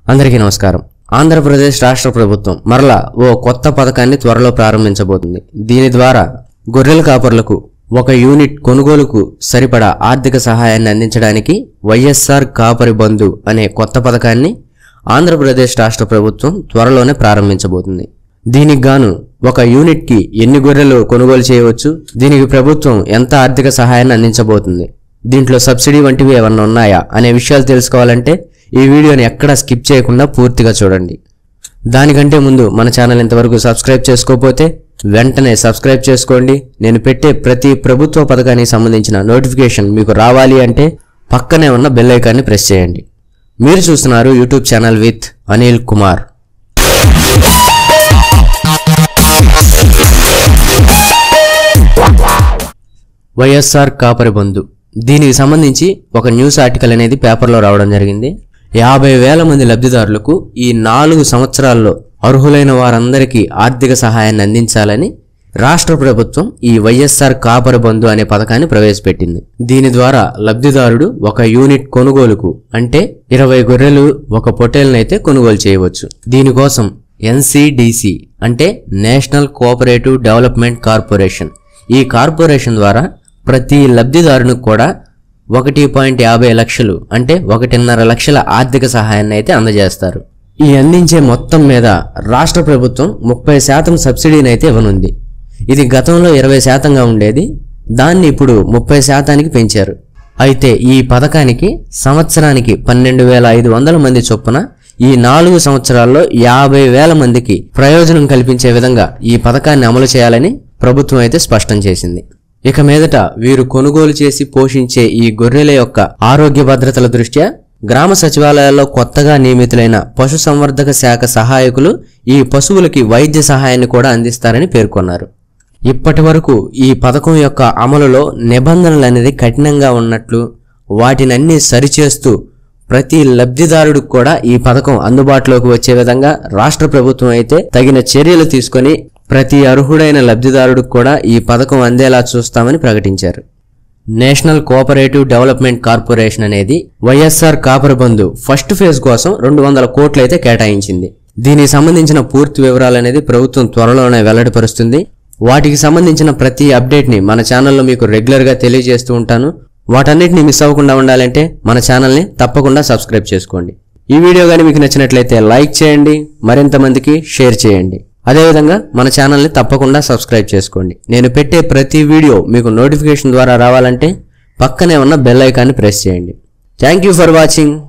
అందరికీ నమస్కారం ఆంధ్రప్రదేశ్ రాష్ట్ర ప్రభుత్వం మరలా ఓ కొత్త పథకాన్ని త్వరలో ప్రారంభించబోతుంది దీని ద్వారా గొర్రెల కాపర్లకు ఒక యూనిట్ కొనుగోలుకు సరిపడా ఆర్థిక సహాయాన్ని అందించడానికి వైఎస్ఆర్ కాపరి బంధు అనే కొత్త పథకాన్ని ఆంధ్రప్రదేశ్ రాష్ట్ర ప్రభుత్వం త్వరలోనే ప్రారంభించబోతుంది దీనికి గాను ఒక యూనిట్కి ఎన్ని గొర్రెలు కొనుగోలు చేయవచ్చు దీనికి ప్రభుత్వం ఎంత ఆర్థిక సహాయాన్ని అందించబోతుంది దీంట్లో సబ్సిడీ వంటివి ఏమన్నా ఉన్నాయా అనే విషయాలు తెలుసుకోవాలంటే ఈ వీడియోని ఎక్కడా స్కిప్ చేయకుండా పూర్తిగా చూడండి దానికంటే ముందు మన ఛానల్ ఇంతవరకు సబ్స్క్రైబ్ చేసుకోకపోతే వెంటనే సబ్స్క్రైబ్ చేసుకోండి నేను పెట్టే ప్రతి ప్రభుత్వ పథకానికి సంబంధించిన నోటిఫికేషన్ మీకు రావాలి అంటే పక్కనే ఉన్న బెల్ ఐకాన్ని ప్రెస్ చేయండి మీరు చూస్తున్నారు YouTube channel with Anil Kumar YSR Kapari Bandhu దీనికి సంబంధించి ఒక న్యూస్ ఆర్టికల్ అనేది పేపర్లో రావడం జరిగింది యాభై వేల మంది లబ్ధిదారులకు ఈ నాలుగు సంవత్సరాల్లో అర్హులైన వారందరికీ ఆర్థిక సహాయాన్ని అందించాలని రాష్ట్ర ప్రభుత్వం ఈ వైఎస్ఆర్ కాపరి బంధు అనే పథకాన్ని ప్రవేశపెట్టింది దీని ద్వారా లబ్ధిదారుడు ఒక యూనిట్ కొనుగోలుకు అంటే ఇరవై గొర్రెలు ఒక పొట్టేలనైతే కొనుగోలు చేయవచ్చు దీనికోసం ఎన్సిడిసి అంటే నేషనల్ కోఆపరేటివ్ డెవలప్మెంట్ కార్పొరేషన్ ఈ కార్పొరేషన్ ద్వారా ప్రతి లబ్ధిదారునికి కూడా ఒకటి పాయింట్ యాభై లక్షలు అంటే ఒకటిన్నర లక్షల ఆర్థిక సహాయాన్ని అయితే అందజేస్తారు ఈ అందించే మొత్తం మీద రాష్ట్ర ప్రభుత్వం ముప్పై శాతం సబ్సిడీని అయితే ఇవ్వనుంది ఇది గతంలో ఇరవై శాతంగా ఉండేది దాన్ని ఇప్పుడు ముప్పై శాతానికి పెంచారు అయితే ఈ పథకానికి సంవత్సరానికి పన్నెండు వేల ఐదు వందల మంది చొప్పున ఈ నాలుగు సంవత్సరాల్లో యాభై వేల మందికి ప్రయోజనం కల్పించే విధంగా ఈ పథకాన్ని అమలు చేయాలని ప్రభుత్వం అయితే స్పష్టం చేసింది ఇక మీదట వీరు కొనుగోలు చేసి పోషించే ఈ గొర్రెల యొక్క ఆరోగ్య భద్రతల దృష్ట్యా గ్రామ సచివాలయాల్లో కొత్తగా నియమితులైన పశుసంవర్ధక శాఖ సహాయకులు ఈ పశువులకి వైద్య సహాయాన్ని కూడా అందిస్తారని పేర్కొన్నారు ఇప్పటి వరకు ఈ పథకం యొక్క అమలులో నిబంధనలు అనేది కఠినంగా ఉన్నట్లు వాటినన్నీ సరిచేస్తూ ప్రతి లబ్ధిదారుడికి కూడా ఈ పథకం అందుబాటులోకి వచ్చే విధంగా రాష్ట్ర ప్రభుత్వం అయితే తగిన చర్యలు తీసుకొని ప్రతి అర్హుడైన లబ్ధిదారుడికి కూడా ఈ పథకం అందేలా చూస్తామని ప్రకటించారు నేషనల్ కోఆపరేటివ్ డెవలప్మెంట్ కార్పొరేషన్ అనేది వైఎస్ఆర్ కాపర్ బంధు ఫస్ట్ ఫేజ్ కోసం రెండు వందల కోట్లు అయితే కేటాయించింది దీనికి సంబంధించిన పూర్తి వివరాలు అనేది ప్రభుత్వం త్వరలోనే వెల్లడిపరుస్తుంది వాటికి సంబంధించిన ప్రతి అప్డేట్ని మన ఛానల్లో మీకు రెగ్యులర్గా తెలియజేస్తూ ఉంటాను వాటన్నిటిని మిస్ అవ్వకుండా ఉండాలంటే మన ఛానల్ని తప్పకుండా సబ్స్క్రైబ్ చేసుకోండి ఈ వీడియో కానీ మీకు నచ్చినట్లయితే లైక్ చేయండి మరింత మందికి షేర్ చేయండి అదేవిధంగా మన ఛానల్ని తప్పకుండా సబ్స్క్రైబ్ చేసుకోండి నేను పెట్టే ప్రతి వీడియో మీకు నోటిఫికేషన్ ద్వారా రావాలంటే పక్కనే ఉన్న బెల్ ఐకాన్ని ప్రెస్ చేయండి థ్యాంక్ యూ ఫర్ వాచింగ్